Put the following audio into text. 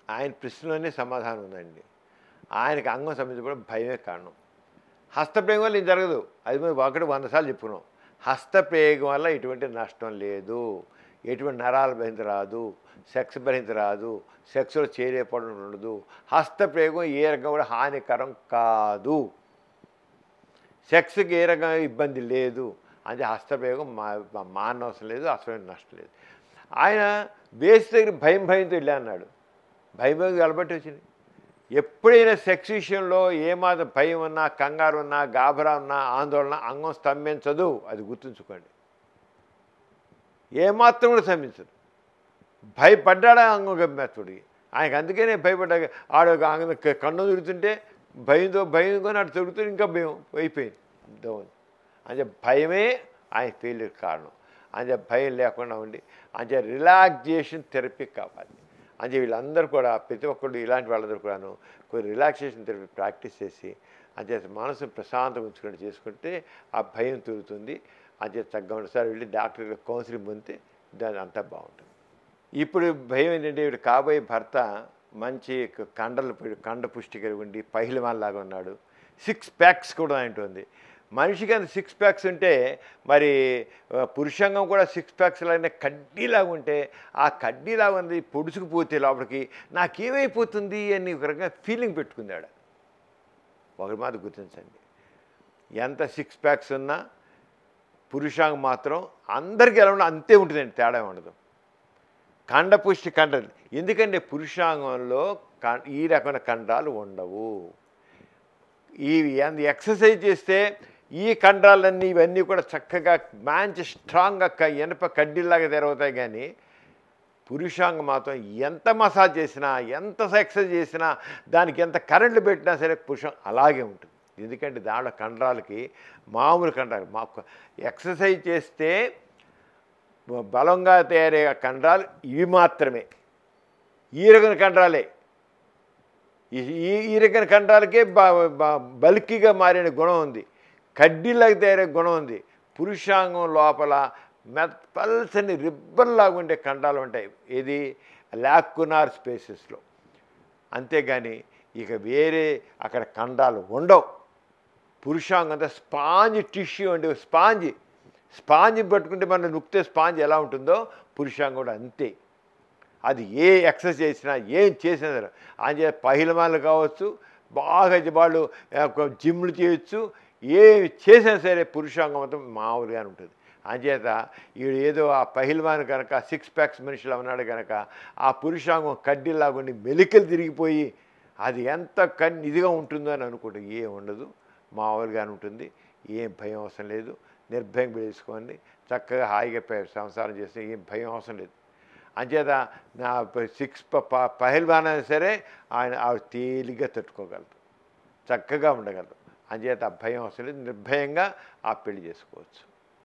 ఆయన ప్రశ్నలోనే సమాధానం ఉందండి ఆయనకి అంగం సంబంధించి కూడా భయమే కారణం హస్తప్రయోగం వల్ల ఇది జరగదు అది మేము ఒకటి వంద సార్లు చెప్పుకున్నాం హస్తప్రయోగం వల్ల ఎటువంటి నష్టం లేదు ఎటువంటి నరాల బహింత రాదు సెక్స్ బహింత రాదు సెక్స్లో చేరేపడం ఉండదు హస్తప్రయోగం ఏ రకంగా కూడా హానికరం కాదు సెక్స్కి ఏ రకంగా ఇబ్బంది లేదు అంటే హస్తప్రయోగం మా మా- మానవసరం లేదు అసలు నష్టం లేదు ఆయన బేస్ దగ్గర భయం భయంతో వెళ్ళా అన్నాడు భయం భయం కలబట్టి వచ్చింది ఎప్పుడైనా సెక్స్ విషయంలో ఏమాత్రం భయం ఉన్నా కంగారు ఉన్నా గాబరా ఉన్నా ఆందోళన అంగం స్తంభించదు అది గుర్తుంచుకోండి ఏమాత్రం కూడా స్తంభించదు భయపడ్డాడా అంగం గమ్మెత్తుడి ఆయనకు అందుకనే భయపడ్డా ఆడ అంగం కన్ను తిరుగుతుంటే భయంతో భయంతో అటు తిరుగుతుంటే ఇంకా భయం అయిపోయింది దోన్ అంటే భయమే ఆయన ఫెయిల్యూర్ కారణం అంటే భయం లేకుండా ఉండి అంటే రిలాక్సేషన్ థెరపీ కావాలి అంటే వీళ్ళందరూ కూడా ప్రతి ఒక్కరు ఇలాంటి వాళ్ళందరూ కూడాను కొన్ని రిలాక్సేషన్ థెరపీ ప్రాక్టీస్ చేసి అంటే మనసు ప్రశాంతం ఉంచుకుంటూ చేసుకుంటే ఆ భయం తిరుగుతుంది అంటే తగ్గ ఒకసారి వెళ్ళి డాక్టర్ కౌన్సిలింగ్ పొందితే దాని అంతా బాగుంటుంది ఇప్పుడు భయం ఏంటంటే ఇప్పుడు కాబోయే భర్త మంచి కండలు కండ పుష్టి కలిగి ఉండి పహిలవాన్లాగా ఉన్నాడు సిక్స్ ప్యాక్స్ కూడా ఉంటుంది మనిషికి అంత సిక్స్ ప్యాక్స్ ఉంటే మరి ఆ, పురుషాంగం కూడా సిక్స్ ప్యాక్స్ లాగానే కడ్డీలాగా ఉంటే ఆ కడ్డీలాగా ఉంది పొడుచుకుపోతే లోపలికి నాకేమైపోతుంది అని ఒక రకంగా ఫీలింగ్ పెట్టుకుందాడు ఒకటి మాత్రం గుర్తించండి ఎంత సిక్స్ ప్యాక్స్ ఉన్నా పురుషాంగం మాత్రం అందరికీ ఎలా ఉన్నా అంతే ఉంటుందండి తేడా ఉండదు కండపుష్టి కండలు ఎందుకంటే పురుషాంగంలో కం- ఈ రకమైన కండరాలు ఉండవు ఈ ఎంత ఎక్సర్సైజ్ చేస్తే ఈ కండరాలన్నీ ఇవన్నీ కూడా చక్కగా మంచి స్ట్రాంగ్గా క- ఇనప కడ్డీలాగా తెరవుతాయి కానీ పురుషాంగం మాత్రం ఎంత మసాజ్ చేసినా ఎంత ఎక్సర్సైజ్ చేసినా దానికి ఎంత కరెంట్లు పెట్టినా సరే పురుషం అలాగే ఉంటుంది ఎందుకంటే దాంట్లో కండరాలకి మామూలు కండరాలు మా ఎక్సర్సైజ్ చేస్తే బలంగా తయారయ్యే కండరాలు ఇవి మాత్రమే ఈ రకమైన కండరాలే ఈ ఈ- ఈ రకమైన కండరాలకే బ- బ- బల్కీగా మారిన గుణం ఉంది కడ్డీలాగా తయారయ్యే గుణం ఉంది పురుషాంగం లోపల మెత్ పల్సని రిబ్బన్లాగా ఉండే కండరాలు ఉంటాయి ఇది లాక్కునార్ స్పేసెస్లో అంతేగాని ఇక వేరే అక్కడ కండాలు ఉండవు పురుషాంగం అంతా స్పాంజ్ టిష్యూ అంటే స్పాంజ్ స్పాంజ్ పట్టుకుంటే మనం నొక్కితే స్పాంజ్ ఎలా ఉంటుందో పురుషాంగం కూడా అంతే అది ఏ ఎక్సర్సైజ్ చేసినా ఏం చేసినా సరే అంతే పహిలమాలు కావచ్చు బాగా వాళ్ళు ఆ, జిమ్లు చేయొచ్చు ఏమి చేసినా సరే పురుషాంగం అంతా మామూలుగానే ఉంటుంది అంచేత ఈడు ఏదో ఆ పహిల్వాన్ కనుక సిక్స్ ప్యాక్స్ మనిషిలో ఉన్నాడు కనుక ఆ పురుషాంగం కడ్డీలాగుండి మెలికలు తిరిగిపోయి అది ఎంత కన్ ఇదిగా ఉంటుందో అని అనుకుంటే ఏం ఉండదు మామూలుగానే ఉంటుంది ఏం భయం అవసరం లేదు నిర్భయం చేసుకోండి చక్కగా హాయిగా ప- సంసారం చేస్తే ఏం భయం అవసరం లేదు అంచేత నా ప- సిక్స్ ప- ప- పహిల్వాన్ అయినా సరే ఆయన ఆవిడ తేలిగ్గా తట్టుకోగలరు చక్కగా ఉండగలరు అంచేత ఆ భయం అవసరం లేదు నిర్భయంగా ఆ పెళ్లి చేసుకోవచ్చు